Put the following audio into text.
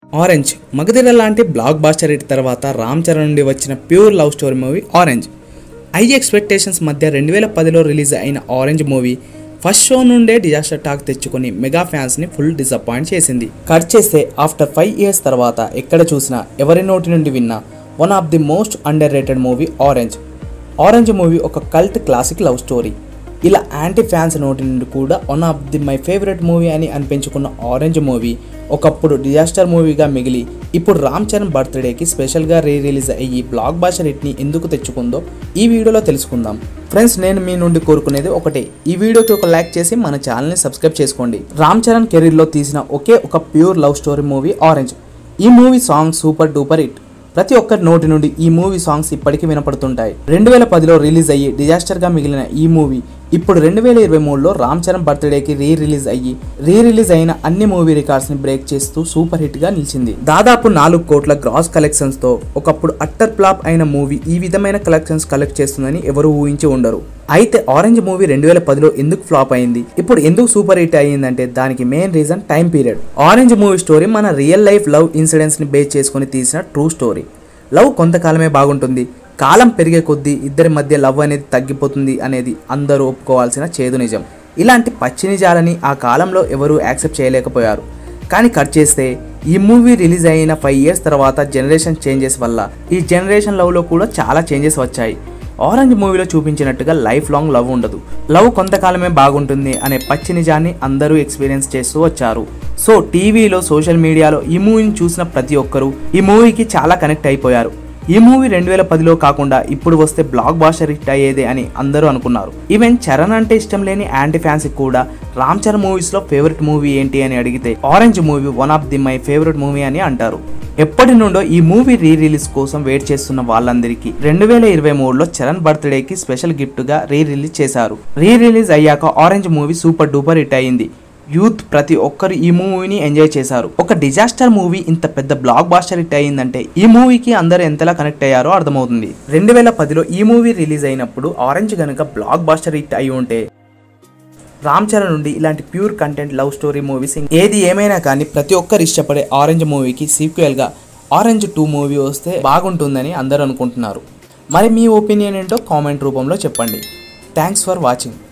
orange Magadheera లాంటి black blockbuster hit తర్వాత రామ్ చరణ్ నుండి వచ్చిన pure love story movie orange high expectations మధ్య రెండు వేల పదిలో రిలీజ్ అయిన ఆరెంజ్ మూవీ ఫస్ట్ షో నుండే డిజాస్టర్ టాక్ తెచ్చుకొని మెగా ఫ్యాన్స్ని ఫుల్ డిసప్పాయింట్ చేసింది కట్ చేస్తే ఆఫ్టర్ ఫైవ్ ఇయర్స్ తర్వాత ఎక్కడ చూసినా ఎవరి నోటి నుండి విన్నా one of the most underrated movie orange orange movie ఒక కల్ట్ క్లాసిక్ లవ్ స్టోరీ ఇలా యాంటీ ఫ్యాన్స్ నోటి నుండి కూడా one of the my favourite movie అని అనిపించుకున్న ఆరెంజ్ మూవీ ఒకప్పుడు డిజాస్టర్ మూవీగా మిగిలి ఇప్పుడు రామ్ చరణ్ బర్త్డేకి స్పెషల్గా రీ రిలీజ్ అయ్యి బ్లాక్ బాస్టర్ హిట్ని ఎందుకు తెచ్చుకుందో ఈ వీడియోలో తెలుసుకుందాం ఫ్రెండ్స్ నేను మీ నుండి కోరుకునేది ఒకటే ఈ వీడియోకి ఒక లైక్ చేసి మన ఛానల్ని సబ్స్క్రైబ్ చేసుకోండి రామ్ చరణ్ కెరీర్లో తీసిన ఒకే ఒక pure love story movie orange ఈ movie song super duper hit ప్రతి ఒక్కరి నోటి నుండి ఈ మూవీ సాంగ్స్ ఇప్పటికీ వినపడుతుంటాయి రెండు వేల పదిలో రిలీజ్ అయ్యి డిజాస్టర్గా మిగిలిన ఈ మూవీ ఇప్పుడు రెండు వేల ఇరవై మూడులో రామ్ చరణ్ బర్త్డేకి రీ రిలీజ్ అయ్యి రీ రిలీజ్ అయిన అన్ని మూవీ రికార్డ్స్ని బ్రేక్ చేస్తూ సూపర్ హిట్గా నిలిచింది దాదాపు నాలుగు కోట్ల గ్రాస్ కలెక్షన్స్తో ఒకప్పుడు అట్టర్ ఫ్లాప్ అయిన మూవీ ఈ విధమైన కలెక్షన్స్ కలెక్ట్ చేస్తుందని ఎవరు ఊహించి ఉండరు అయితే ఆరెంజ్ మూవీ రెండు వేల పదిలో ఎందుకు ఫ్లాప్ అయింది ఇప్పుడు ఎందుకు సూపర్ హిట్ అయ్యిందంటే దానికి main reason time period orange movie story మన రియల్ లైఫ్ లవ్ ఇన్సిడెంట్స్ ని బేస్ చేసుకుని తీసిన ట్రూ స్టోరీ లవ్ కొంతకాలమే బాగుంటుంది కాలం పెరిగే కొద్దీ ఇద్దరి మధ్య లవ్ అనేది తగ్గిపోతుంది అనేది అందరూ ఒప్పుకోవాల్సిన చేదు నిజం ఇలాంటి పచ్చి నిజాలని ఆ కాలంలో ఎవరూ యాక్సెప్ట్ చేయలేకపోయారు కానీ కట్ చేస్తే ఈ మూవీ రిలీజ్ అయిన ఫైవ్ ఇయర్స్ తర్వాత జనరేషన్ చేంజెస్ వల్ల ఈ జనరేషన్ లవ్లో కూడా చాలా చేంజెస్ వచ్చాయి ఆరెంజ్ మూవీలో చూపించినట్టుగా లైఫ్ లాంగ్ లవ్ ఉండదు లవ్ కొంతకాలమే బాగుంటుంది అనే పచ్చి నిజాన్ని అందరూ ఎక్స్పీరియన్స్ చేస్తూ వచ్చారు సో టీవీలో సోషల్ మీడియాలో ఈ మూవీని చూసిన ప్రతి ఒక్కరూ ఈ మూవీకి చాలా కనెక్ట్ అయిపోయారు ఈ మూవీ రెండు వేల పదిలో కాకుండా ఇప్పుడు వస్తే బ్లాక్ బాస్టర్ హిట్ అయ్యేదే అని అందరూ అనుకున్నారు ఈవెన్ చరణ్ అంటే ఇష్టం లేని యాంటీ ఫ్యాన్స్ కూడా రామ్ చరణ్ మూవీస్ లో ఫేవరెట్ మూవీ ఏంటి అని అడిగితే orange movie one of the my favourite movie అని అంటారు ఎప్పటి నుండో ఈ మూవీ రీ రిలీజ్ కోసం వెయిట్ చేస్తున్న వాళ్ళందరికీ రెండు వేల ఇరవై మూడులో చరణ్ బర్త్డేకి స్పెషల్ గిఫ్ట్ గా రీ రిలీజ్ చేశారు రీ రిలీజ్ అయ్యాక orange movie super duper hit అయింది యూత్ ప్రతి ఒక్కరు ఈ మూవీని ఎంజాయ్ చేశారు ఒక డిజాస్టర్ మూవీ ఇంత పెద్ద బ్లాక్ బాస్టర్ హిట్ అయిందంటే ఈ మూవీకి అందరూ ఎంతలా కనెక్ట్ అయ్యారో అర్థమవుతుంది రెండు వేల పదిలో ఈ మూవీ రిలీజ్ అయినప్పుడు ఆరెంజ్ గనుక బ్లాక్ బాస్టర్ హిట్ అయి ఉంటే రామ్ చరణ్ నుండి ఇలాంటి pure content love story movies ఏది ఏమైనా కానీ ప్రతి ఒక్కరు ఇష్టపడే ఆరెంజ్ మూవీకి సీక్వెల్గా ఆరెంజ్ టూ మూవీ వస్తే బాగుంటుందని అందరూ అనుకుంటున్నారు మరి మీ ఒపీనియన్ ఏంటో కామెంట్ రూపంలో చెప్పండి థ్యాంక్స్ ఫర్ వాచింగ్